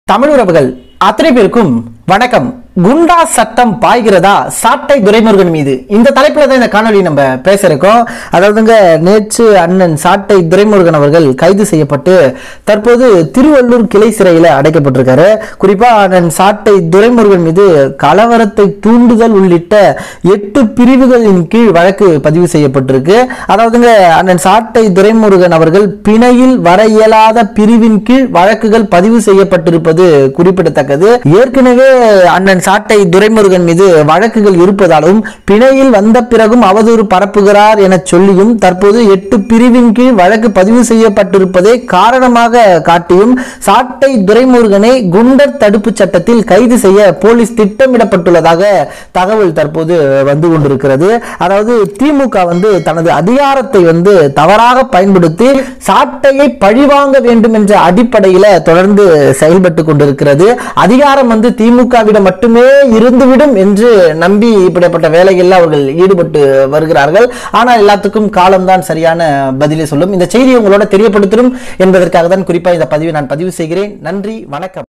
தமிழ் உறவுகள் அத்தனை பேருக்கும் வணக்கம் குண்டா சட்டம் பாய்கிறதா சாட்டை துரைமுருகன் மீது இந்த தலைப்புல தான் இந்த காணொளி நம்ம பேச இருக்கோம் அதாவதுங்க நேற்று அண்ணன் சாட்டை துரைமுருகன் அவர்கள் கைது செய்யப்பட்டு தற்போது திருவள்ளூர் கிளை சிறையில் அடைக்கப்பட்டிருக்காரு குறிப்பா அண்ணன் சாட்டை துரைமுருகன் மீது கலவரத்தை தூண்டுதல் உள்ளிட்ட எட்டு பிரிவுகளின் கீழ் வழக்கு பதிவு செய்யப்பட்டிருக்கு அதாவதுங்க அண்ணன் சாட்டை துரைமுருகன் அவர்கள் பிணையில் வர இயலாத பிரிவின் கீழ் வழக்குகள் பதிவு செய்யப்பட்டிருப்பது குறிப்பிடத்தக்கது ஏற்கனவே அண்ணன் சாட்டை துரைமுருகன் மீது வழக்குகள் இருப்பதாலும் பிணையில் வந்த பிறகும் அவதூறு பரப்புகிறார் என சொல்லியும் தற்போது எட்டு பிரிவின் கீழ் வழக்கு பதிவு செய்யப்பட்டிருப்பதை காரணமாக காட்டியும் சாட்டை துரைமுருகனை குண்டர் தடுப்பு சட்டத்தில் கைது செய்ய போலீஸ் திட்டமிடப்பட்டுள்ளதாக தகவல் தற்போது வந்து கொண்டிருக்கிறது அதாவது திமுக வந்து தனது அதிகாரத்தை வந்து தவறாக பயன்படுத்தி சாட்டையை பழிவாங்க வேண்டும் என்ற அடிப்படையில தொடர்ந்து செயல்பட்டு கொண்டிருக்கிறது அதிகாரம் வந்து திமுகவிடம் மட்டுமே இருந்துவிடும் என்று நம்பி இப்படிப்பட்ட வேலைகளில் அவர்கள் ஈடுபட்டு வருகிறார்கள் ஆனால் எல்லாத்துக்கும் காலம்தான் சரியான பதிலை சொல்லும் இந்த செய்தியை உங்களோட தெரியப்படுத்தணும் என்பதற்காக தான் குறிப்பாக இந்த பதிவை நான் பதிவு செய்கிறேன் நன்றி வணக்கம்